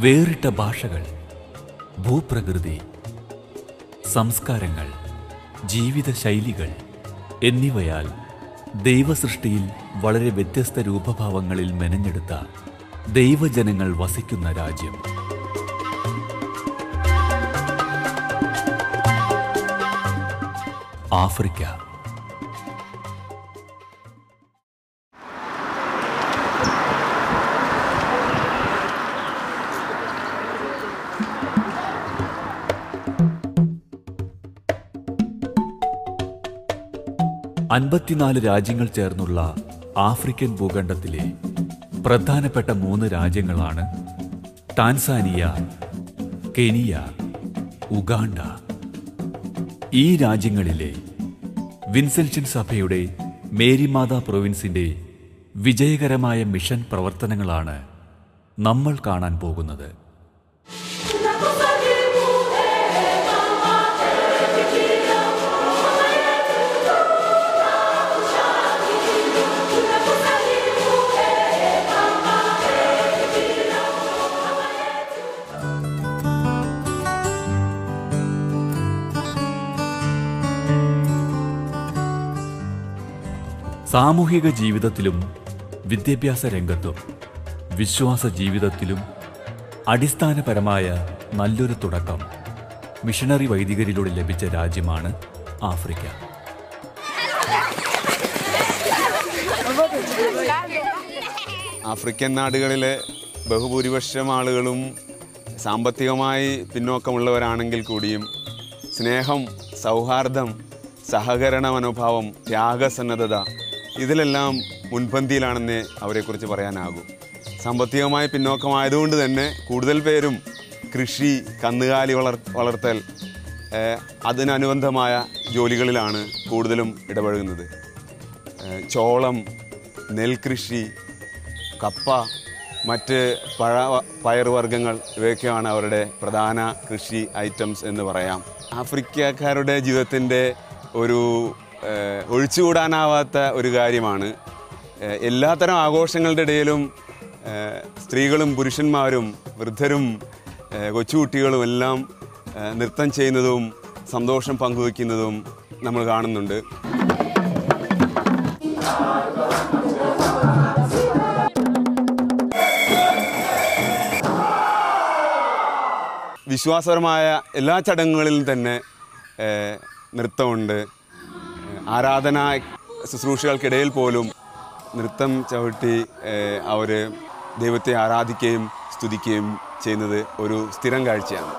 വേറിട്ട ഭാഷകൾ ഭൂപ്രകൃതി സംസ്കാരങ്ങൾ ജീവിതശൈലികൾ എന്നിവയാൽ ദൈവസൃഷ്ടിയിൽ വളരെ വ്യത്യസ്ത രൂപഭാവങ്ങളിൽ മെനഞ്ഞെടുത്ത ദൈവജനങ്ങൾ വസിക്കുന്ന രാജ്യം ആഫ്രിക്ക അൻപത്തിനാല് രാജ്യങ്ങൾ ചേർന്നുള്ള ആഫ്രിക്കൻ ഭൂഖണ്ഡത്തിലെ പ്രധാനപ്പെട്ട മൂന്ന് രാജ്യങ്ങളാണ് ടാൻസാനിയ കെനിയ ഉഗാണ്ട ഈ രാജ്യങ്ങളിലെ വിൻസെൻഷൻ സഭയുടെ മേരിമാത പ്രൊവിൻസിന്റെ വിജയകരമായ മിഷൻ പ്രവർത്തനങ്ങളാണ് നമ്മൾ കാണാൻ പോകുന്നത് സാമൂഹിക ജീവിതത്തിലും വിദ്യാഭ്യാസ രംഗത്തും വിശ്വാസ ജീവിതത്തിലും അടിസ്ഥാനപരമായ നല്ലൊരു തുടക്കം മിഷണറി വൈദികരിലൂടെ ലഭിച്ച രാജ്യമാണ് ആഫ്രിക്ക ആഫ്രിക്കൻ നാടുകളിലെ ബഹുഭൂരിപക്ഷം ആളുകളും സാമ്പത്തികമായി പിന്നോക്കമുള്ളവരാണെങ്കിൽ കൂടിയും സ്നേഹം സൗഹാർദ്ദം സഹകരണ മനോഭാവം ത്യാഗസന്നദ്ധത ഇതിലെല്ലാം മുൻപന്തിയിലാണെന്നേ അവരെക്കുറിച്ച് പറയാനാകൂ സാമ്പത്തികമായി പിന്നോക്കമായതുകൊണ്ട് തന്നെ കൂടുതൽ പേരും കൃഷി കന്നുകാലി വളർ വളർത്തൽ ഏഹ്, അതിനനുബന്ധമായ ജോലികളിലാണ് കൂടുതലും ഇടപഴകുന്നത് ഏഹ്, ചോളം നെൽകൃഷി കപ്പ മറ്റ് പഴ പയറുവർഗ്ഗങ്ങൾ ഇവയൊക്കെയാണ് അവരുടെ പ്രധാന കൃഷി ഐറ്റംസ് എന്ന് പറയാം ആഫ്രിക്കക്കാരുടെ ജീവിതത്തിൻ്റെ ഒരു ഏഹ്, ഒഴിച്ചുകൂടാനാവാത്ത ഒരു കാര്യമാണ് ഏഹ്, എല്ലാത്തരം ആഘോഷങ്ങളുടെ ഇടയിലും ഏഹ്, സ്ത്രീകളും പുരുഷന്മാരും വൃദ്ധരും ഏഹ്, കൊച്ചുകുട്ടികളും എല്ലാം ഏഹ്, നൃത്തം ചെയ്യുന്നതും സന്തോഷം പങ്കുവയ്ക്കുന്നതും നമ്മൾ കാണുന്നുണ്ട് വിശ്വാസപരമായ എല്ലാ ചടങ്ങുകളിലും തന്നെ ഏഹ്, നൃത്തമുണ്ട് ഏഹ്, ആരാധനാ ശുശ്രൂഷകൾക്കിടയിൽ പോലും നൃത്തം ചവിട്ടി അവർ ദൈവത്തെ ആരാധിക്കുകയും സ്തുതിക്കുകയും ചെയ്യുന്നത് ഒരു സ്ഥിരം കാഴ്ചയാണ്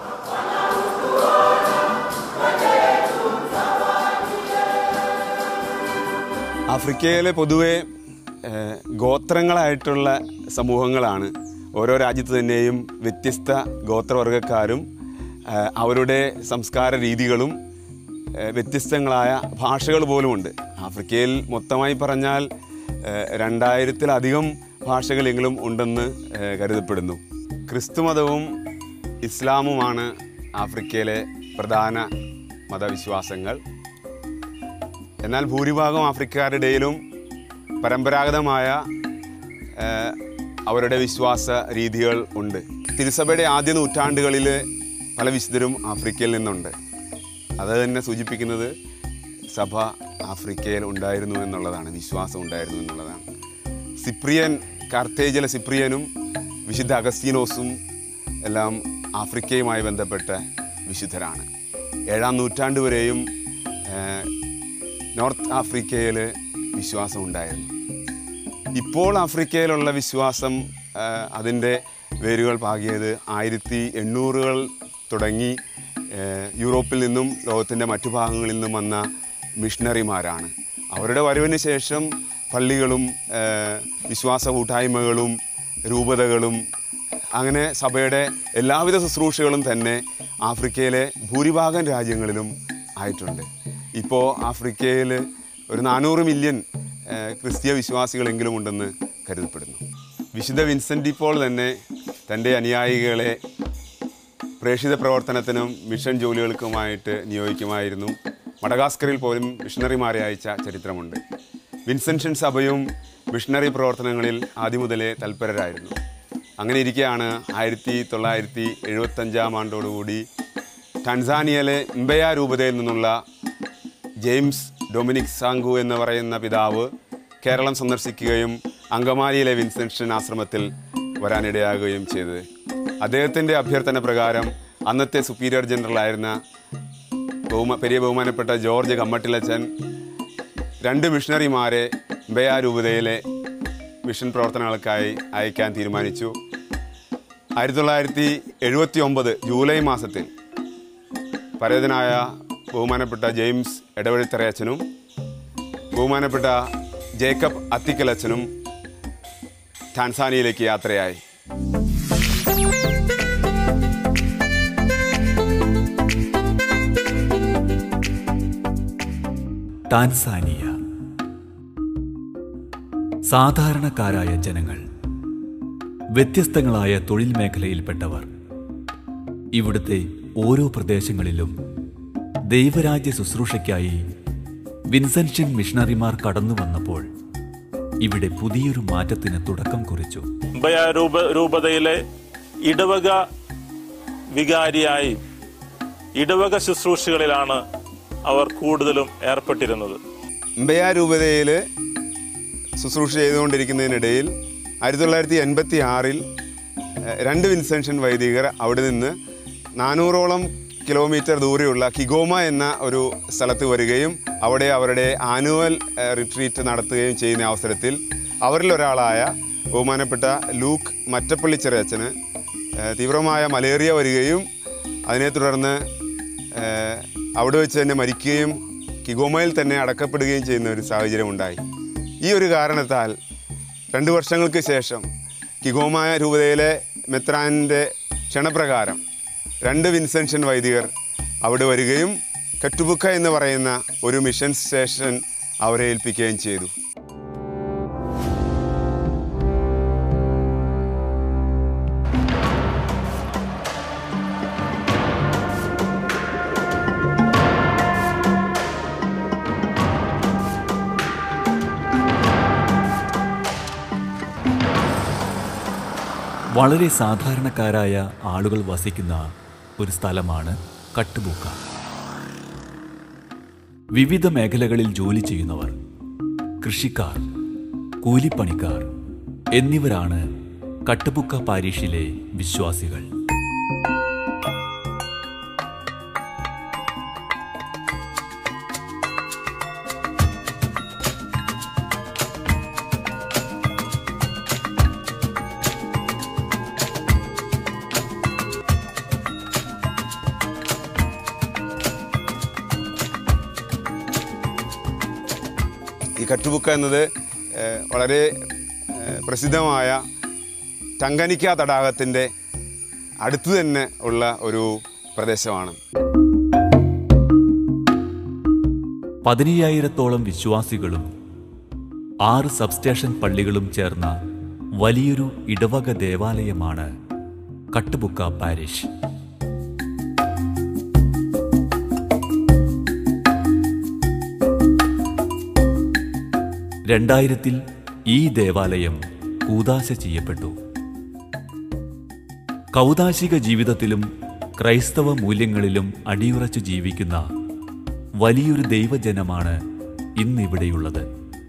ആഫ്രിക്കയിലെ പൊതുവെ ഏഹ്, ഗോത്രങ്ങളായിട്ടുള്ള സമൂഹങ്ങളാണ് ഓരോ രാജ്യത്ത് തന്നെയും വ്യത്യസ്ത ഗോത്രവർഗക്കാരും ഏഹ്, അവരുടെ സംസ്കാര രീതികളും ഏഹ്, വ്യത്യസ്തങ്ങളായ ഭാഷകൾ പോലുമുണ്ട് ആഫ്രിക്കയിൽ മൊത്തമായി പറഞ്ഞാൽ ഏഹ്, രണ്ടായിരത്തിലധികം ഭാഷകളെങ്കിലും ഉണ്ടെന്ന് ഏഹ്, കരുതപ്പെടുന്നു ക്രിസ്തുമതവും ഇസ്ലാമുമാണ് ആഫ്രിക്കയിലെ പ്രധാന മതവിശ്വാസങ്ങൾ എന്നാൽ ഭൂരിഭാഗം ആഫ്രിക്കക്കാരുടെയിലും പരമ്പരാഗതമായ ഏഹ്, അവരുടെ വിശ്വാസ രീതികൾ ഉണ്ട് തിരുസഭയുടെ ആദ്യ നൂറ്റാണ്ടുകളിൽ പല വിശുദ്ധരും ആഫ്രിക്കയിൽ നിന്നുണ്ട് അത് തന്നെ സൂചിപ്പിക്കുന്നത് സഭ ആഫ്രിക്കയിൽ ഉണ്ടായിരുന്നു എന്നുള്ളതാണ് വിശ്വാസം ഉണ്ടായിരുന്നു എന്നുള്ളതാണ് സിപ്രിയൻ കാർത്തേജിലെ സിപ്രിയനും വിശുദ്ധ അഗസ്തീനോസും എല്ലാം ആഫ്രിക്കയുമായി ബന്ധപ്പെട്ട വിശുദ്ധരാണ് ഏഴാം നൂറ്റാണ്ട് വരെയും ഏഹ്, നോർത്ത് ആഫ്രിക്കയിൽ വിശ്വാസം ഉണ്ടായിരുന്നു ഇപ്പോൾ ആഫ്രിക്കയിലുള്ള വിശ്വാസം ആ, അതിൻ്റെ വേരുകൾ പാകിയത് ആയിരത്തി എണ്ണൂറുകൾ തുടങ്ങി ഏ, യൂറോപ്പിൽ നിന്നും ലോകത്തിൻ്റെ മറ്റു ഭാഗങ്ങളിൽ നിന്നും വന്ന മിഷണറിമാരാണ് അവരുടെ വരവിന് ശേഷം പള്ളികളും ഏ, വിശ്വാസ കൂട്ടായ്മകളും രൂപതകളും അങ്ങനെ സഭയുടെ എല്ലാവിധ ശുശ്രൂഷകളും തന്നെ ആഫ്രിക്കയിലെ ഭൂരിഭാഗം രാജ്യങ്ങളിലും ആയിട്ടുണ്ട് ഇപ്പോൾ ആഫ്രിക്കയിൽ ഒരു നാനൂറ് മില്യൺ ഏഹ്, ക്രിസ്തീയ വിശ്വാസികളെങ്കിലും ഉണ്ടെന്ന് കരുതപ്പെടുന്നു വിശുദ്ധ വിൻസെൻ്റ് ഇപ്പോൾ തന്നെ തൻ്റെ അനുയായികളെ പ്രേക്ഷിത പ്രവർത്തനത്തിനും മിഷൻ ജോലികൾക്കുമായിട്ട് നിയോഗിക്കുമായിരുന്നു മഡഗാസ്കറിൽ പോലും മിഷണറിമാരെ അയച്ച ചരിത്രമുണ്ട് വിൻസെൻഷൻ സഭയും മിഷണറി പ്രവർത്തനങ്ങളിൽ ആദ്യം മുതലേ തൽപരരായിരുന്നു അങ്ങനെ ഇരിക്കെയാണ് ആയിരത്തി തൊള്ളായിരത്തി എഴുപത്തഞ്ചാം ആണ്ടോടുകൂടി ടാൻസാനിയയിലെ ഇമ്പയ രൂപതയിൽ നിന്നുള്ള ജെയിംസ് ഡൊമിനിക് സാങ്കു എന്ന് പറയുന്ന പിതാവ് കേരളം സന്ദർശിക്കുകയും അങ്കമാലിയിലെ വിൻസെൻഷൻ ആശ്രമത്തിൽ വരാനിടയാകുകയും ചെയ്തത് അദ്ദേഹത്തിൻ്റെ അഭ്യർത്ഥന പ്രകാരം അന്നത്തെ സുപ്പീരിയർ ജനറലായിരുന്ന ബഹുമ പെരിയ ബഹുമാനപ്പെട്ട ജോർജ് കമ്മട്ടിലച്ചൻ രണ്ട് മിഷണറിമാരെ ബയാ രൂപതയിലെ മിഷൻ പ്രവർത്തനങ്ങൾക്കായി അയക്കാൻ തീരുമാനിച്ചു ആയിരത്തി തൊള്ളായിരത്തി എഴുപത്തി ഒമ്പത് ജൂലൈ മാസത്തിൽ പരേതനായ ബഹുമാനപ്പെട്ട ജെയിംസ് എടവഴിത്തറയച്ചനും ബഹുമാനപ്പെട്ട ജേക്കബ് അത്തിക്കലച്ചനും ടാൻസാനിയയിലേക്ക് യാത്രയായി ടാൻസാനിയ സാധാരണക്കാരായ ജനങ്ങൾ വ്യത്യസ്തങ്ങളായ തൊഴിൽ മേഖലയിൽപ്പെട്ടവർ ഇവിടുത്തെ ഓരോ പ്രദേശങ്ങളിലും ദൈവരാജ്യ ശുശ്രൂഷയ്ക്കായി വിൻസെൻഷൻ മിഷണറിമാർ കടന്നു വന്നപ്പോൾ ഇവിടെ പുതിയൊരു മാറ്റത്തിന് തുടക്കം കുറിച്ചു ബയ രൂപ രൂപതയിലെ ഇടവക വികാരിയായി ഇടവക ശുശ്രൂഷകളിലാണ് അവർ കൂടുതലും ഏർപ്പെട്ടിരുന്നത് ഇമ്പയ രൂപതയിൽ ശുശ്രൂഷ ചെയ്തുകൊണ്ടിരിക്കുന്നതിനിടയിൽ ആയിരത്തി തൊള്ളായിരത്തി എൺപത്തി ആറിൽ രണ്ട് വിൻസെൻഷൻ വൈദികർ അവിടെ നിന്ന് നാനൂറോളം കിലോമീറ്റർ ദൂരെയുള്ള കിഗോമ എന്ന ഒരു സ്ഥലത്ത് വരികയും അവിടെ അവരുടെ ആനുവൽ റിട്രീറ്റ് നടത്തുകയും ചെയ്യുന്ന അവസരത്തിൽ അവരിൽ ഒരാളായ ബഹുമാനപ്പെട്ട ലൂക്ക് മറ്റപ്പള്ളി ചെറിയച്ചന് ഏഹ്, തീവ്രമായ മലേറിയ വരികയും അതിനെ തുടർന്ന് ഏഹ്, അവിടെ വെച്ച് തന്നെ മരിക്കുകയും കിഗോമയിൽ തന്നെ അടക്കപ്പെടുകയും ചെയ്യുന്ന ഒരു സാഹചര്യം ഉണ്ടായി ഈ ഒരു കാരണത്താൽ രണ്ട് വർഷങ്ങൾക്ക് ശേഷം കിഗോമ രൂപതയിലെ മെത്രാൻ്റെ ക്ഷണപ്രകാരം രണ്ട് വിൻസെൻഷൻ വൈദികർ അവിടെ വരികയും കറ്റുബുക്ക എന്ന് പറയുന്ന ഒരു മിഷൻ സ്റ്റേഷൻ അവരെ ഏൽപ്പിക്കുകയും ചെയ്തു വളരെ സാധാരണക്കാരായ ആളുകൾ വസിക്കുന്ന ഒരു സ്ഥലമാണ് കട്ടുബൂക്ക വിവിധ മേഖലകളിൽ ജോലി ചെയ്യുന്നവർ കൃഷിക്കാർ കൂലിപ്പണിക്കാർ എന്നിവരാണ് കട്ടുബുക്ക പാരീഷിലെ വിശ്വാസികൾ ഈ കട്ടുബുക്ക എന്നത് ഏഹ്, വളരെ ഏഹ്, പ്രസിദ്ധമായ ടങ്കനിക്ക തടാകത്തിൻ്റെ അടുത്ത് തന്നെ ഉള്ള ഒരു പ്രദേശമാണ് പതിനയ്യായിരത്തോളം വിശ്വാസികളും ആറ് സബ്സ്റ്റേഷൻ പള്ളികളും ചേർന്ന വലിയൊരു ഇടവക ദേവാലയമാണ് കട്ടുബുക്ക പാരിഷ് രണ്ടായിരത്തിൽ ഈ ദേവാലയം കൂതാശ ചെയ്യപ്പെട്ടു കൗതാശിക ജീവിതത്തിലും ക്രൈസ്തവ മൂല്യങ്ങളിലും അടിയുറച്ചു ജീവിക്കുന്ന വലിയൊരു ദൈവജനമാണ് ഇന്നിവിടെയുള്ളത്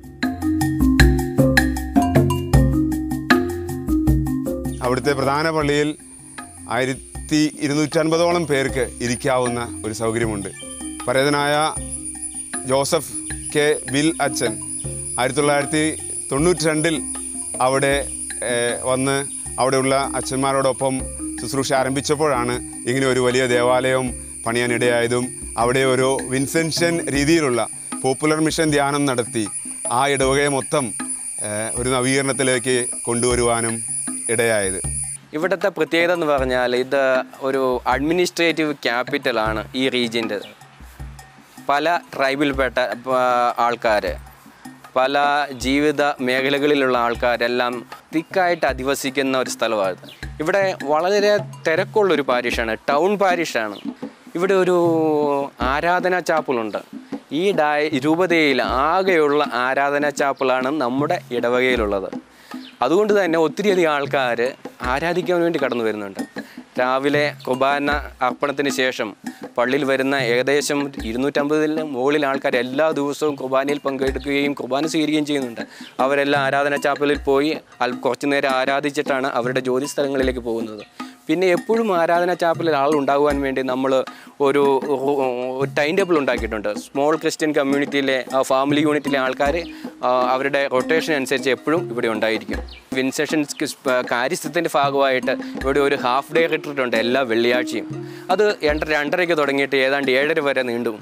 അവിടുത്തെ പ്രധാന പള്ളിയിൽ ആയിരത്തി ഇരുന്നൂറ്റൻപതോളം പേർക്ക് ഇരിക്കാവുന്ന ഒരു സൗകര്യമുണ്ട് പരേതനായ ജോസഫ് കെ ബിൽ അച്ഛൻ ആയിരത്തി തൊള്ളായിരത്തി തൊണ്ണൂറ്റി രണ്ടിൽ അവിടെ ഏഹ്, വന്ന് അവിടെയുള്ള അച്ഛന്മാരോടൊപ്പം ശുശ്രൂഷ ആരംഭിച്ചപ്പോഴാണ് ഇങ്ങനെ ഒരു വലിയ ദേവാലയം പണിയാനിടയായതും അവിടെ ഒരു വിൻസെൻഷൻ രീതിയിലുള്ള പോപ്പുലർ മിഷൻ ധ്യാനം നടത്തി ആ ഇടവകയെ മൊത്തം ഏഹ്, ഒരു നവീകരണത്തിലേക്ക് കൊണ്ടുവരുവാനും ഇടയായത് ഇവിടുത്തെ പ്രത്യേകത എന്ന് പറഞ്ഞാൽ ഇത് ഒരു അഡ്മിനിസ്ട്രേറ്റീവ് ക്യാപിറ്റലാണ് ഈ റീജിയൻ്റെ പല ട്രൈബിൽപ്പെട്ട ആൾക്കാർ പല ജീവിത മേഖലകളിലുള്ള ആൾക്കാരെല്ലാം തിക്കായിട്ട് അധിവസിക്കുന്ന ഒരു സ്ഥലമാണ് ഇവിടെ വളരെ തിരക്കുള്ളൊരു പാരിഷാണ് ടൗൺ പാരിഷാണ് ഇവിടെ ഒരു ആരാധനാ ചാപ്പലുണ്ട് ഈ ഡായ രൂപതയിൽ ആകെയുള്ള ആരാധനാ ചാപ്പലാണ് നമ്മുടെ ഇടവകയിലുള്ളത് അതുകൊണ്ട് തന്നെ ഒത്തിരിയധികം ആൾക്കാർ ആരാധിക്കാൻ വേണ്ടി കടന്നു വരുന്നുണ്ട് രാവിലെ കുർബാന അർപ്പണത്തിന് ശേഷം പള്ളിയിൽ വരുന്ന ഏകദേശം ഇരുന്നൂറ്റമ്പതിന് മുകളിൽ ആൾക്കാർ എല്ലാ ദിവസവും കുർബാനയിൽ പങ്കെടുക്കുകയും കുർബാന സ്വീകരിക്കുകയും ചെയ്യുന്നുണ്ട് അവരെല്ലാം ആരാധന ചാപ്പലിൽ പോയി അൽ കുറച്ചു നേരം ആരാധിച്ചിട്ടാണ് അവരുടെ ജോലി സ്ഥലങ്ങളിലേക്ക് പോകുന്നത് പിന്നെ എപ്പോഴും ആരാധന ചാപ്പലിൽ ആളുണ്ടാകുവാൻ വേണ്ടി നമ്മൾ ഒരു ഒരു ടൈം ടേബിൾ ഉണ്ടാക്കിയിട്ടുണ്ട് സ്മോൾ ക്രിസ്ത്യൻ കമ്മ്യൂണിറ്റിയിലെ ഫാമിലി യൂണിറ്റിലെ ആൾക്കാർ അവരുടെ റൊട്ടേഷൻ അനുസരിച്ച് എപ്പോഴും ഇവിടെ ഉണ്ടായിരിക്കും വിൻസെഷൻസ് കാര്യസ്ഥത്തിൻ്റെ ഭാഗമായിട്ട് ഇവിടെ ഒരു ഹാഫ് ഡേ റിട്രീറ്റ് ഉണ്ട് എല്ലാ വെള്ളിയാഴ്ചയും അത് രണ്ടര രണ്ടരയ്ക്ക് തുടങ്ങിയിട്ട് ഏതാണ്ട് ഏഴര വരെ നീണ്ടും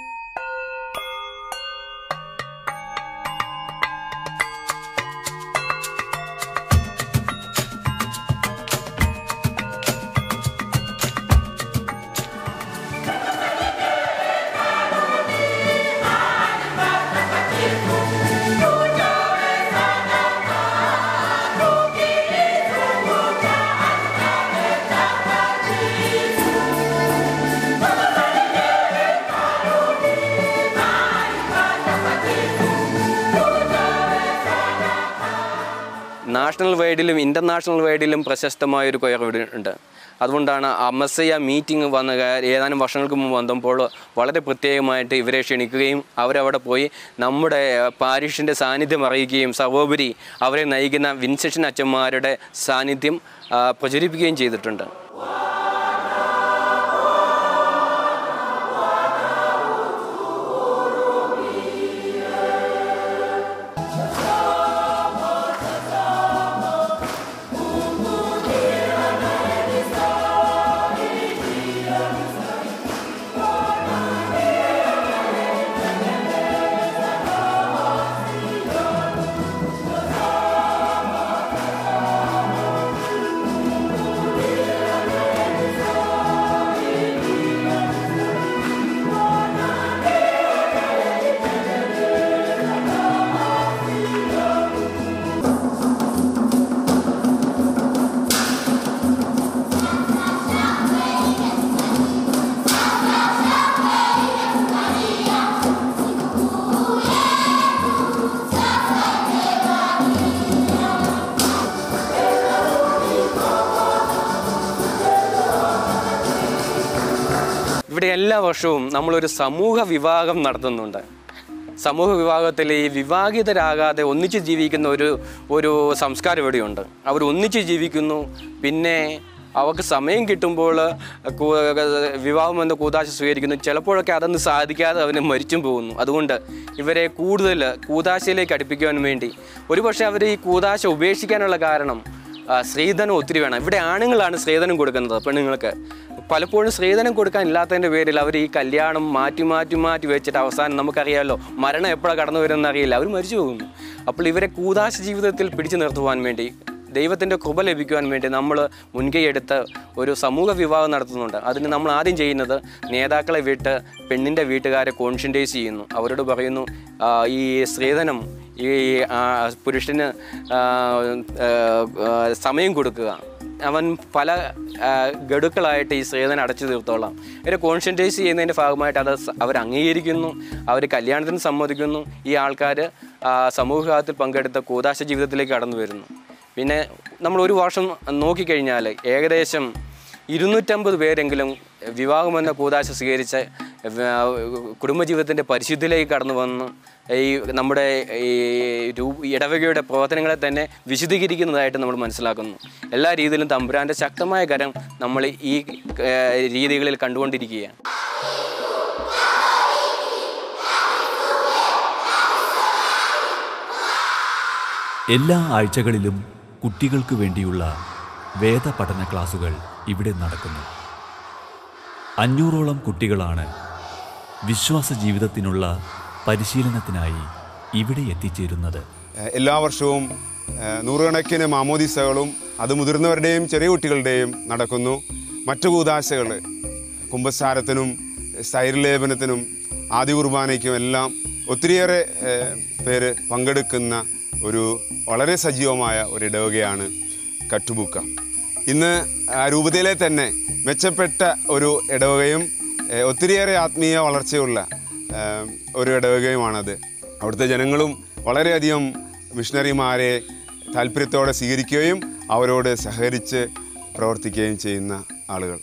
നാഷണൽ വൈഡിലും ഇൻ്റർനാഷണൽ വൈഡിലും പ്രശസ്തമായ ഒരു കൊയർ ഇവിടെ ഉണ്ട് അതുകൊണ്ടാണ് അമസയ മീറ്റിംഗ് വന്ന കാ- ഏതാനും വർഷങ്ങൾക്ക് മുമ്പ് വന്നപ്പോൾ വളരെ പ്രത്യേകമായിട്ട് ഇവരെ ക്ഷണിക്കുകയും അവരവിടെ പോയി നമ്മുടെ പാരിഷിൻ്റെ സാന്നിധ്യം അറിയിക്കുകയും സർവോപരി അവരെ നയിക്കുന്ന വിൻസെഷൻ അച്ഛന്മാരുടെ സാന്നിധ്യം ആ, പ്രചരിപ്പിക്കുകയും ചെയ്തിട്ടുണ്ട് ഇവിടെ എല്ലാ വർഷവും നമ്മളൊരു സമൂഹ വിവാഹം നടത്തുന്നുണ്ട് സമൂഹ വിവാഹത്തിൽ ഈ വിവാഹിതരാകാതെ ഒന്നിച്ച് ജീവിക്കുന്ന ഒരു ഒരു സംസ്കാരം ഇവിടെയുണ്ട് അവർ ഒന്നിച്ച് ജീവിക്കുന്നു പിന്നെ അവർക്ക് സമയം കിട്ടുമ്പോൾ കു- വിവാഹം എന്ന കൂതാശ സ്വീകരിക്കുന്നു ചിലപ്പോഴൊക്കെ അതൊന്നും സാധിക്കാതെ അവന് മരിച്ചും പോകുന്നു അതുകൊണ്ട് ഇവരെ കൂടുതൽ കൂതാശയിലേക്ക് അടുപ്പിക്കുവാൻ വേണ്ടി ഒരുപക്ഷെ അവർ ഈ കൂതാശ ഉപേക്ഷിക്കാനുള്ള കാരണം ആ, സ്ത്രീധനം ഒത്തിരി വേണം ഇവിടെ ആണുങ്ങളാണ് സ്ത്രീധനം കൊടുക്കുന്നത് പെണ്ണുങ്ങൾക്ക് പലപ്പോഴും സ്ത്രീധനം കൊടുക്കാൻ ഇല്ലാത്തതിൻ്റെ പേരിൽ അവർ ഈ കല്യാണം മാറ്റി മാറ്റി മാറ്റി വെച്ചിട്ട് അവസാനം നമുക്കറിയാമല്ലോ മരണം എപ്പോഴാണ് കടന്നു വരുമെന്ന് അറിയില്ല അവർ മരിച്ചു പോകുന്നു അപ്പോൾ ഇവരെ കൂതാശ ജീവിതത്തിൽ പിടിച്ചു നിർത്തുവാൻ വേണ്ടി ദൈവത്തിൻ്റെ കൃപ ലഭിക്കുവാൻ വേണ്ടി നമ്മൾ മുൻകൈയെടുത്ത് ഒരു സമൂഹ വിവാഹം നടത്തുന്നുണ്ട് അതിന് നമ്മൾ ആദ്യം ചെയ്യുന്നത് നേതാക്കളെ വിട്ട് പെണ്ണിൻ്റെ വീട്ടുകാരെ കോൺഷ്യൻറ്റൈസ് ചെയ്യുന്നു അവരോട് പറയുന്നു ആ, ഈ സ്ത്രീധനം ഈ ആ, പുരുഷന് ആ, ആ, ആ, സമയം കൊടുക്കുക അവൻ പല ആ, ഗഡുക്കളായിട്ട് ഈ സ്ത്രീധനം അടച്ചു തീർത്തോളാം ഇവരെ കോൺഷ്യൻറ്റൈസ് ചെയ്യുന്നതിൻ്റെ ഭാഗമായിട്ട് അത് സ- അവർ അംഗീകരിക്കുന്നു അവർ കല്യാണത്തിന് സമ്മതിക്കുന്നു ഈ ആൾക്കാർ സമൂഹത്തിൽ പങ്കെടുത്ത കൂതാശ ജീവിതത്തിലേക്ക് കടന്നു വരുന്നു പിന്നെ നമ്മൾ ഒരു വർഷം നോക്കിക്കഴിഞ്ഞാൽ ഏകദേശം ഇരുന്നൂറ്റമ്പത് പേരെങ്കിലും വിവാഹമെന്ന കൂതാശ സ്വീകരിച്ച് വ- കുടുംബജീവിതത്തിൻ്റെ പരിശുദ്ധിയിലേക്ക് കടന്നു വന്ന് ഈ നമ്മുടെ ഈ രൂ ഇടവകയുടെ പ്രവർത്തനങ്ങളെ തന്നെ വിശദീകരിക്കുന്നതായിട്ട് നമ്മൾ മനസ്സിലാക്കുന്നു എല്ലാ രീതിയിലും തമ്പുരാൻ്റെ ശക്തമായ കരം നമ്മൾ ഈ ഏഹ്, രീതികളിൽ കണ്ടുകൊണ്ടിരിക്കുകയാണ് എല്ലാ ആഴ്ചകളിലും കുട്ടികൾക്ക് വേണ്ടിയുള്ള വേദപഠന ക്ലാസുകൾ ഇവിടെ നടക്കുന്നു അഞ്ഞൂറോളം കുട്ടികളാണ് വിശ്വാസ ജീവിതത്തിനുള്ള പരിശീലനത്തിനായി ഇവിടെ എത്തിച്ചേരുന്നത് ഏഹ് എല്ലാ വർഷവും ഏഹ് നൂറുകണക്കിന് മാമോദിസകളും അത് മുതിർന്നവരുടെയും ചെറിയ കുട്ടികളുടെയും നടക്കുന്നു മറ്റു കൂതാശകൾ കുംഭസാരത്തിനും സ്ഥൈര്യലേപനത്തിനും ആദ്യ കുർബാനയ്ക്കും എല്ലാം ഒത്തിരിയേറെ ഏഹ് പേര് പങ്കെടുക്കുന്ന ഒരു വളരെ സജീവമായ ഒരു ഇടവകയാണ് കട്ടുബുക്ക ഇന്ന് ആ രൂപതയിലെ തന്നെ മെച്ചപ്പെട്ട ഒരു ഇടവകയും ഏഹ് ഒത്തിരിയേറെ ആത്മീയ വളർച്ചയുള്ള ഏഹ് ഒരു ഇടവകയുമാണത് അവിടുത്തെ ജനങ്ങളും വളരെയധികം മിഷണറിമാരെ താല്പര്യത്തോടെ സ്വീകരിക്കുകയും അവരോട് സഹകരിച്ച് പ്രവർത്തിക്കുകയും ചെയ്യുന്ന ആളുകൾ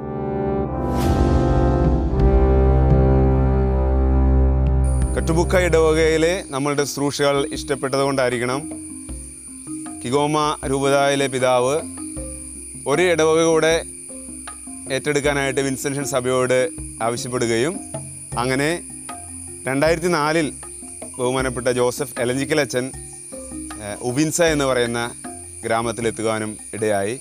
കട്ടുബുക്ക ഇടവകയിലെ നമ്മളുടെ ശുശ്രൂഷകൾ ഇഷ്ടപ്പെട്ടതുകൊണ്ടായിരിക്കണം കിഗോമ രൂപതായിലെ പിതാവ് ഒരു ഇടവക കൂടെ ഏറ്റെടുക്കാനായിട്ട് വിൻസെൻഷൻ സഭയോട് ആവശ്യപ്പെടുകയും അങ്ങനെ രണ്ടായിരത്തി നാലിൽ ബഹുമാനപ്പെട്ട ജോസഫ് എലഞ്ചിക്കൽ അച്ഛൻ ഏഹ്, ഉബിൻസ എന്ന് പറയുന്ന ഗ്രാമത്തിലെത്തുവാനും ഇടയായി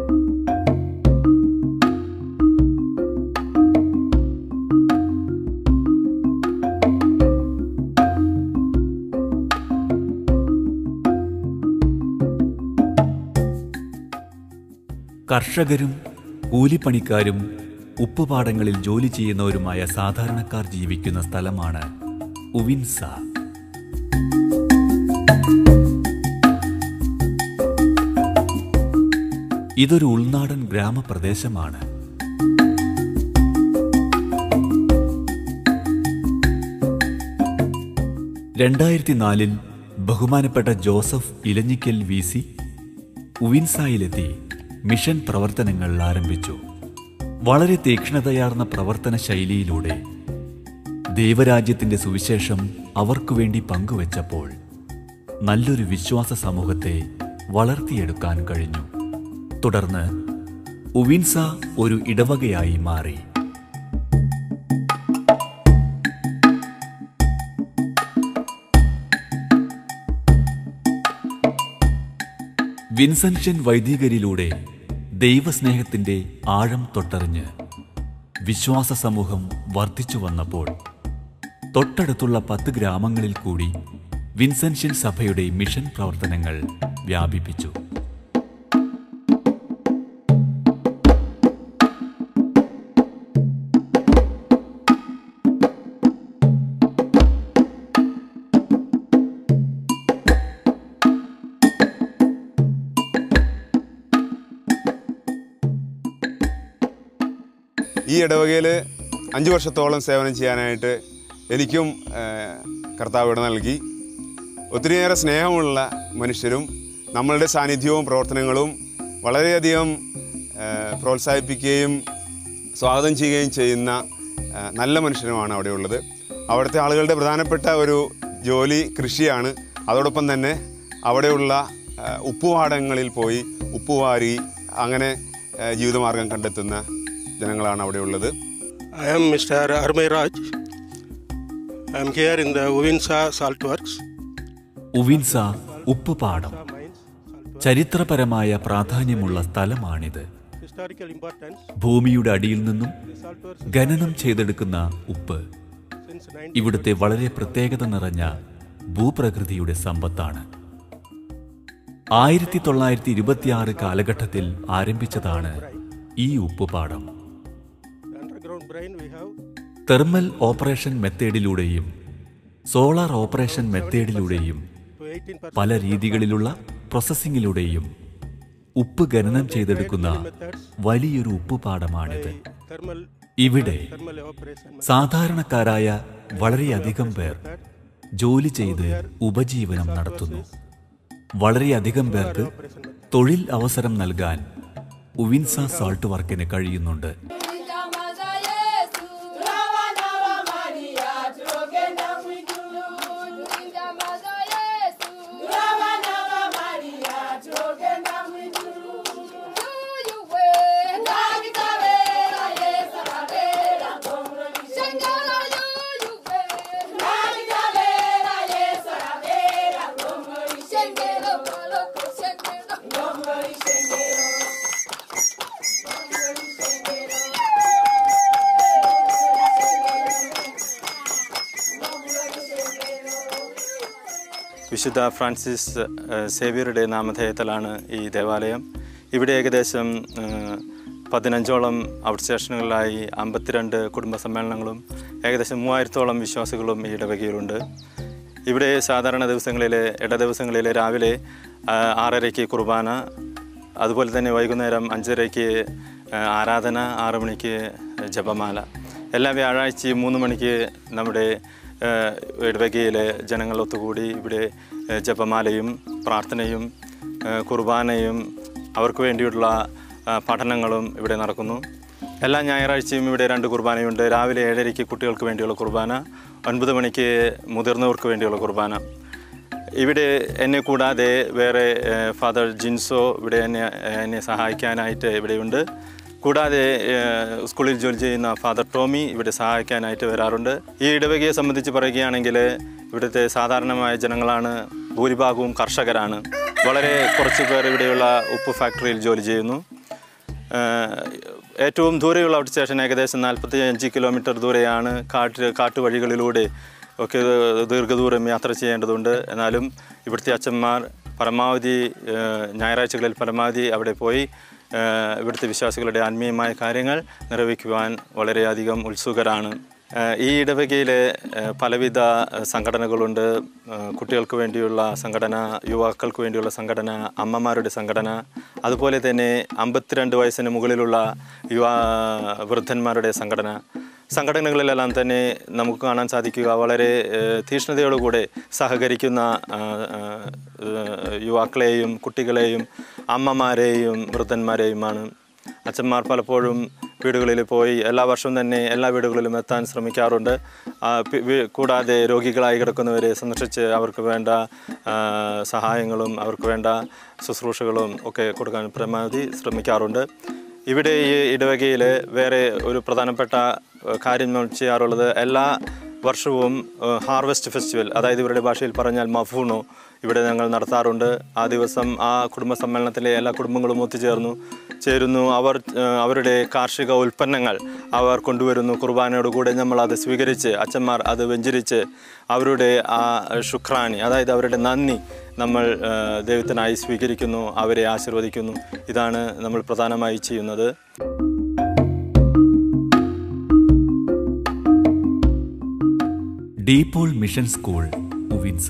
കർഷകരും കൂലിപ്പണിക്കാരും ഉപ്പുപാടങ്ങളിൽ ജോലി ചെയ്യുന്നവരുമായ സാധാരണക്കാർ ജീവിക്കുന്ന സ്ഥലമാണ് ഉവിൻസ ഇതൊരു ഉൾനാടൻ ഗ്രാമപ്രദേശമാണ് രണ്ടായിരത്തി നാലിൽ ബഹുമാനപ്പെട്ട ജോസഫ് ഇലഞ്ഞിക്കൽ വി സി ഉവിൻസായിലെത്തി മിഷൻ പ്രവർത്തനങ്ങൾ ആരംഭിച്ചു വളരെ തീക്ഷ്ണതയാർന്ന പ്രവർത്തന ശൈലിയിലൂടെ ദൈവരാജ്യത്തിന്റെ സുവിശേഷം അവർക്കു വേണ്ടി പങ്കുവച്ചപ്പോൾ നല്ലൊരു വിശ്വാസ സമൂഹത്തെ വളർത്തിയെടുക്കാൻ കഴിഞ്ഞു തുടർന്ന് ഉവിൻസ ഒരു ഇടവകയായി മാറി വിൻസെൻഷൻ വൈദികരിലൂടെ ദൈവസ്നേഹത്തിന്റെ ആഴം തൊട്ടറിഞ്ഞ് വിശ്വാസ സമൂഹം വർദ്ധിച്ചു വന്നപ്പോൾ തൊട്ടടുത്തുള്ള പത്ത് ഗ്രാമങ്ങളിൽ കൂടി വിൻസെൻഷൻ സഭയുടെ മിഷൻ പ്രവർത്തനങ്ങൾ വ്യാപിപ്പിച്ചു ഈ ഇടവകയിൽ അഞ്ച് വർഷത്തോളം സേവനം ചെയ്യാനായിട്ട് എനിക്കും ഏഹ്, കർത്താവ് ഇട നൽകി ഒത്തിരിയേറെ സ്നേഹമുള്ള മനുഷ്യരും നമ്മളുടെ സാന്നിധ്യവും പ്രവർത്തനങ്ങളും വളരെയധികം ഏഹ്, പ്രോത്സാഹിപ്പിക്കുകയും സ്വാഗതം ചെയ്യുകയും ചെയ്യുന്ന ഏഹ്, നല്ല മനുഷ്യരുമാണ് അവിടെ ഉള്ളത് അവിടുത്തെ ആളുകളുടെ പ്രധാനപ്പെട്ട ഒരു ജോലി കൃഷിയാണ് അതോടൊപ്പം തന്നെ അവിടെയുള്ള ഏഹ്, ഉപ്പുപാടങ്ങളിൽ പോയി ഉപ്പുവാരി അങ്ങനെ ഏഹ്, ജീവിതമാർഗം കണ്ടെത്തുന്ന ജനങ്ങളാണ് അവിടെ ഉള്ളത് I am Mr. Armay Raj. I am here in the Uvinsa Salt Works. ഉവിൻസ ഉപ്പുപാടം Mines, salt works. ചരിത്രപരമായ പ്രാധാന്യമുള്ള സ്ഥലമാണിത് Historical importance. ഭൂമിയുടെ അടിയിൽ നിന്നും The salt works ഖനനം ചെയ്തെടുക്കുന്ന ഉപ്പ് since 19 ഇവിടുത്തെ വളരെ പ്രത്യേകത നിറഞ്ഞ ഭൂപ്രകൃതിയുടെ സമ്പത്താണ് ആയിരത്തി തൊള്ളായിരത്തി ഇരുപത്തിയാറ് കാലഘട്ടത്തിൽ ആരംഭിച്ചതാണ് ഈ ഉപ്പുപാടം the underground brine we have thermal operation മെത്തേഡിലൂടെയും സോളാർ ഓപ്പറേഷൻ മെത്തേഡിലൂടെയും to 18% പല രീതികളിലുള്ള പ്രോസസ്സിങ്ങിലൂടെയും ഉപ്പ് ഖനനം ചെയ്തെടുക്കുന്ന വലിയൊരു ഉപ്പുപാടമാണിത് thermal ഇവിടെ thermal evaporation. സാധാരണക്കാരായ വളരെയധികം പേർ ജോലി ചെയ്ത് ഉപജീവനം നടത്തുന്നു വളരെയധികം പേർക്ക് തൊഴിൽ അവസരം നൽകാൻ ഉവിൻസ സാൾട്ട് വർക്കിന് കഴിയുന്നുണ്ട് വിശുദ്ധ ഫ്രാൻസിസ് ഏഹ്, സേവ്യറുടെ നാമധേയത്തിലാണ് ഈ ദേവാലയം ഇവിടെ ഏകദേശം ഏഹ്, പതിനഞ്ചോളം ഔട്ട് സ്റ്റേഷനുകളിലായി അമ്പത്തിരണ്ട് കുടുംബ സമ്മേളനങ്ങളും ഏകദേശം മൂവായിരത്തോളം വിശ്വാസികളും ഈ ഇടവകയിലുണ്ട് ഇവിടെ സാധാരണ ദിവസങ്ങളിലെ ഇട ദിവസങ്ങളിലെ രാവിലെ ആ, ആറരയ്ക്ക് കുർബാന അതുപോലെ തന്നെ വൈകുന്നേരം അഞ്ചരയ്ക്ക് ആ, ആരാധന ആറ് മണിക്ക് ജപമാല എല്ലാ വ്യാഴാഴ്ചയും മൂന്ന് മണിക്ക് നമ്മുടെ ആ, ഇടവകയിലെ ജനങ്ങൾ ഒത്തുകൂടി ഇവിടെ ആ, ജപമാലയും പ്രാർത്ഥനയും ആ, കുർബാനയും അവർക്ക് വേണ്ടിയുള്ള ആ, പഠനങ്ങളും ഇവിടെ നടക്കുന്നു എല്ലാ ഞായറാഴ്ചയും ഇവിടെ രണ്ട് കുർബാനയുണ്ട് രാവിലെ ഏഴരയ്ക്ക് കുട്ടികൾക്ക് വേണ്ടിയുള്ള കുർബാന ഒൻപത് മണിക്ക് മുതിർന്നവർക്ക് വേണ്ടിയുള്ള കുർബാന ഇവിടെ എന്നെ കൂടാതെ വേറെ ഏഹ്, ഫാദർ ജിൻസോ ഇവിടെ എന്നെ എന്നെ സഹായിക്കാനായിട്ട് ഇവിടെയുണ്ട് കൂടാതെ ഏഹ്, സ്കൂളിൽ ജോലി ചെയ്യുന്ന ഫാദർ ടോമി ഇവിടെ സഹായിക്കാനായിട്ട് വരാറുണ്ട് ഈ ഇടവകയെ സംബന്ധിച്ച് പറയുകയാണെങ്കിൽ ഇവിടുത്തെ സാധാരണമായ ജനങ്ങളാണ് ഭൂരിഭാഗവും കർഷകരാണ് വളരെ കുറച്ച് പേർ ഇവിടെയുള്ള ഉപ്പ് ഫാക്ടറിയിൽ ജോലി ചെയ്യുന്നു ഏഹ് ഏറ്റവും ദൂരെയുള്ള ഔട്ട് സ്റ്റേഷൻ ഏകദേശം നാൽപ്പത്തി അഞ്ച് കിലോമീറ്റർ ദൂരെയാണ് കാട്ട് കാട്ടുവഴികളിലൂടെ ഒക്കെ ദീർഘദൂരം യാത്ര ചെയ്യേണ്ടതുണ്ട് എന്നാലും ഇവിടുത്തെ അച്ഛന്മാർ പരമാവധി ഏഹ് ഞായറാഴ്ചകളിൽ പരമാവധി അവിടെ പോയി ഏഹ് ഇവിടുത്തെ വിശ്വാസികളുടെ ആത്മീയമായ കാര്യങ്ങൾ നിർവഹിക്കുവാൻ വളരെയധികം ഉത്സുകരാണ് ഏഹ് ഈ ഇടവകയിൽ പലവിധ ഏഹ് സംഘടനകളുണ്ട് ഏഹ് കുട്ടികൾക്ക് വേണ്ടിയുള്ള സംഘടന യുവാക്കൾക്ക് വേണ്ടിയുള്ള സംഘടന അമ്മമാരുടെ സംഘടന അതുപോലെ തന്നെ അമ്പത്തിരണ്ട് വയസ്സിന് മുകളിലുള്ള യുവാ വൃദ്ധന്മാരുടെ സംഘടന സംഘടനകളിലെല്ലാം തന്നെ നമുക്ക് കാണാൻ സാധിക്കുക വളരെ ഏഹ് തീക്ഷ്ണതയോടുകൂടെ സഹകരിക്കുന്ന ആഹ്, ആഹ്, യുവാക്കളെയും കുട്ടികളെയും അമ്മമാരെയും വൃദ്ധന്മാരെയുമാണ് അച്ഛന്മാർ പലപ്പോഴും വീടുകളിൽ പോയി എല്ലാ വർഷവും തന്നെ എല്ലാ വീടുകളിലും എത്താൻ ശ്രമിക്കാറുണ്ട് ആ, പി- വി- കൂടാതെ രോഗികളായി കിടക്കുന്നവരെ സന്ദർശിച്ച് അവർക്ക് വേണ്ട ആ, സഹായങ്ങളും അവർക്ക് വേണ്ട ശുശ്രൂഷകളും ഒക്കെ കൊടുക്കാൻ പരമാവധി ശ്രമിക്കാറുണ്ട് ഇവിടെ ഈ ഇടവകയിൽ വേറെ ഒരു പ്രധാനപ്പെട്ട ഏഹ്, കാര്യം നമ്മൾ ചെയ്യാറുള്ളത് എല്ലാ വർഷവും ഏഹ്, ഹാർവെസ്റ്റ് ഫെസ്റ്റിവൽ അതായത് ഇവരുടെ ഭാഷയിൽ പറഞ്ഞാൽ മഫൂണോ ഇവിടെ ഞങ്ങൾ നടത്താറുണ്ട് ആ ദിവസം ആ കുടുംബ സമ്മേളനത്തിലെ എല്ലാ കുടുംബങ്ങളും ഒത്തുചേർന്നു ചേരുന്നു അവർ ഏഹ്, അവരുടെ കാർഷിക ഉൽപ്പന്നങ്ങൾ അവർ കൊണ്ടുവരുന്നു കുർബാനയോടുകൂടെ നമ്മൾ അത് സ്വീകരിച്ച് അച്ഛന്മാർ അത് വെഞ്ചരിച്ച് അവരുടെ ആ ശുക്രാനി അതായത് അവരുടെ നന്ദി നമ്മൾ ഏഹ്, ദൈവത്തിനായി സ്വീകരിക്കുന്നു അവരെ ആശീർവദിക്കുന്നു ഇതാണ് നമ്മൾ പ്രധാനമായി ചെയ്യുന്നത് DePaul mission school Uvinza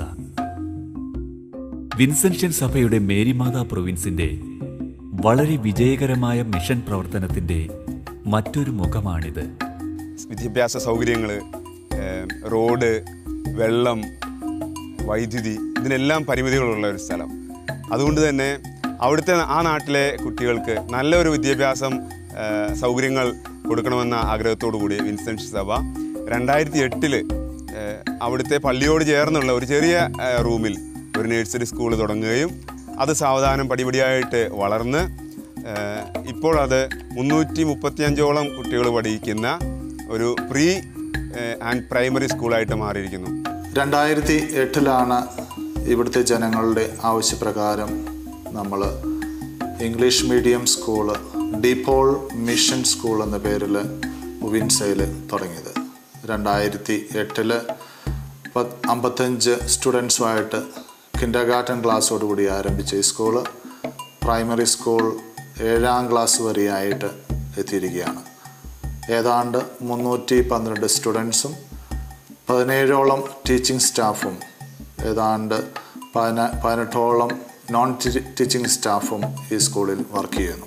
Vincentian സഭയുടെ മേരിമാതാ പ്രൊവിൻസിന്റെ വളരെ വിജയകരമായ മിഷൻ പ്രവർത്തനത്തിന്റെ മറ്റൊരു മുഖമാണിത് വിദ്യാഭ്യാസ സൗകര്യങ്ങൾ റോഡ് വെള്ളം വൈദ്യുതി ഇതിനെല്ലാം പരിമിതികളുള്ള ഒരു സ്ഥലം അതുകൊണ്ട് തന്നെ അവിടുത്തെ ആ നാട്ടിലെ കുട്ടികൾക്ക് നല്ലൊരു വിദ്യാഭ്യാസം ഏ, സൗകര്യങ്ങൾ കൊടുക്കണമെന്ന ആഗ്രഹത്തോടു കൂടി വിൻസെൻറ്റ് സഭ രണ്ടായിരത്തി എട്ടില് അവിടുത്തെ പള്ളിയോട് ചേർന്നുള്ള ഒരു ചെറിയ ഏ, റൂമിൽ ഒരു നഴ്സറി സ്കൂൾ തുടങ്ങുകയും അത് സാവധാനം പടിപടിയായിട്ട് വളർന്ന് ഏഹ് ഇപ്പോൾ അത് മുന്നൂറ്റി മുപ്പത്തിയഞ്ചോളം കുട്ടികൾ പഠിക്കുന്ന ഒരു പ്രീ ഏഹ് ആൻഡ് പ്രൈമറി സ്കൂളായിട്ട് മാറിയിരിക്കുന്നു രണ്ടായിരത്തി എട്ടിലാണ് ഇവിടുത്തെ ജനങ്ങളുടെ ആവശ്യപ്രകാരം നമ്മൾ English medium school DePaul mission school എന്ന പേരിൽ വിൻസയിൽ തുടങ്ങിയത് രണ്ടായിരത്തി എട്ടിൽ അമ്പത്തഞ്ച് സ്റ്റുഡൻസുമായിട്ട് കിൻഡർ ഗാർട്ടൻ ക്ലാസ്സോടുകൂടി ആരംഭിച്ച ഈ സ്കൂള് പ്രൈമറി സ്കൂൾ ഏഴാം ക്ലാസ് വരെയായിട്ട് എത്തിയിരിക്കുകയാണ് ഏതാണ്ട് മുന്നൂറ്റി പന്ത്രണ്ട് സ്റ്റുഡൻസും പതിനേഴോളം ടീച്ചിങ് സ്റ്റാഫും ഏതാണ്ട് പതിന പതിനെട്ടോളം നോൺ ടീച്ചിങ് സ്റ്റാഫും ഈ സ്കൂളിൽ വർക്ക് ചെയ്യുന്നു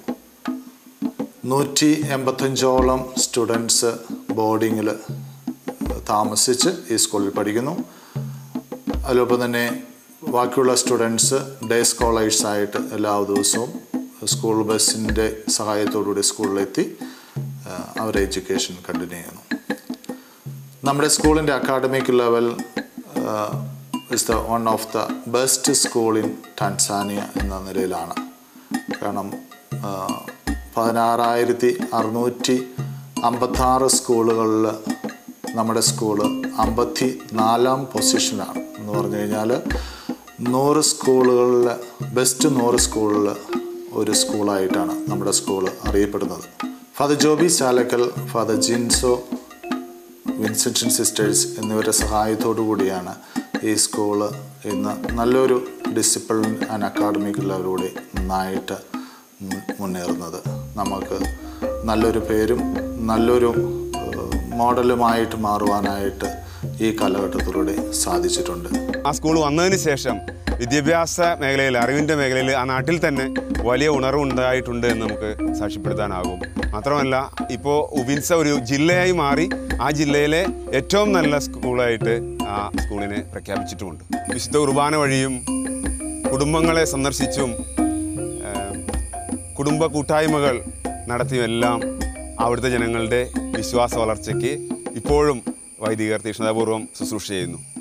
നൂറ്റി എൺപത്തഞ്ചോളം സ്റ്റുഡൻസ് ബോർഡിങ്ങിൽ താമസിച്ച് ഈ സ്കൂളിൽ പഠിക്കുന്നു അതിലൊപ്പം തന്നെ ബാക്കിയുള്ള സ്റ്റുഡൻസ് ഡേ സ്കോളേഴ്സായിട്ട് എല്ലാ ദിവസവും സ്കൂൾ ബസ്സിൻ്റെ സഹായത്തോടുകൂടി സ്കൂളിലെത്തി ആ, അവരുടെ എഡ്യൂക്കേഷൻ കണ്ടിന്യൂ ചെയ്യുന്നു നമ്മുടെ സ്കൂളിൻ്റെ academic level is the one of the best school in Tanzania എന്ന നിലയിലാണ് കാരണം ആ, പതിനാറായിരത്തി അറുന്നൂറ്റി അമ്പത്താറ് സ്കൂളുകളിൽ നമ്മുടെ സ്കൂള് അമ്പത്തി നാലാം പൊസിഷനാണ് എന്ന് പറഞ്ഞു കഴിഞ്ഞാൽ നൂറ് സ്കൂളുകളിൽ ബെസ്റ്റ് നൂറ് സ്കൂളിൽ ഒരു സ്കൂളായിട്ടാണ് നമ്മുടെ സ്കൂൾ അറിയപ്പെടുന്നത് father Joby Chalakkal father Jinso Vincentian sisters എന്നിവരുടെ സഹായത്തോടു കൂടിയാണ് ഈ സ്കൂള് ഇന്ന് നല്ലൊരു ഡിസിപ്ലിൻ ആൻഡ് അക്കാഡമിക് ലെവലിലൂടെ നന്നായിട്ട് മു- മുന്നേറുന്നത് നമുക്ക് നല്ലൊരു പേരും നല്ലൊരു ഏഹ്, മോഡലുമായിട്ട് മാറുവാനായിട്ട് ഈ കാലഘട്ടത്തിലൂടെ സാധിച്ചിട്ടുണ്ട് ആ സ്കൂൾ വന്നതിന് ശേഷം വിദ്യാഭ്യാസ മേഖലയിൽ അറിവിൻ്റെ മേഖലയിൽ ആ നാട്ടിൽ തന്നെ വലിയ ഉണർവുണ്ടായിട്ടുണ്ട് എന്ന് നമുക്ക് സാക്ഷ്യപ്പെടുത്താനാകും മാത്രമല്ല ഇപ്പോൾ ഉബിൻസ ഒരു ജില്ലയായി മാറി ആ ജില്ലയിലെ ഏറ്റവും നല്ല സ്കൂളായിട്ട് ആ സ്കൂളിനെ പ്രഖ്യാപിച്ചിട്ടുമുണ്ട് വിശുദ്ധ കുർബാന വഴിയും കുടുംബങ്ങളെ സന്ദർശിച്ചും ഏഹ്, കുടുംബ കൂട്ടായ്മകൾ നടത്തിയുമെല്ലാം അവിടുത്തെ ജനങ്ങളുടെ വിശ്വാസ വളർച്ചയ്ക്ക് ഇപ്പോഴും വൈദികർ തീക്ഷ്ണതാപൂർവ്വം ശുശ്രൂഷ ചെയ്യുന്നു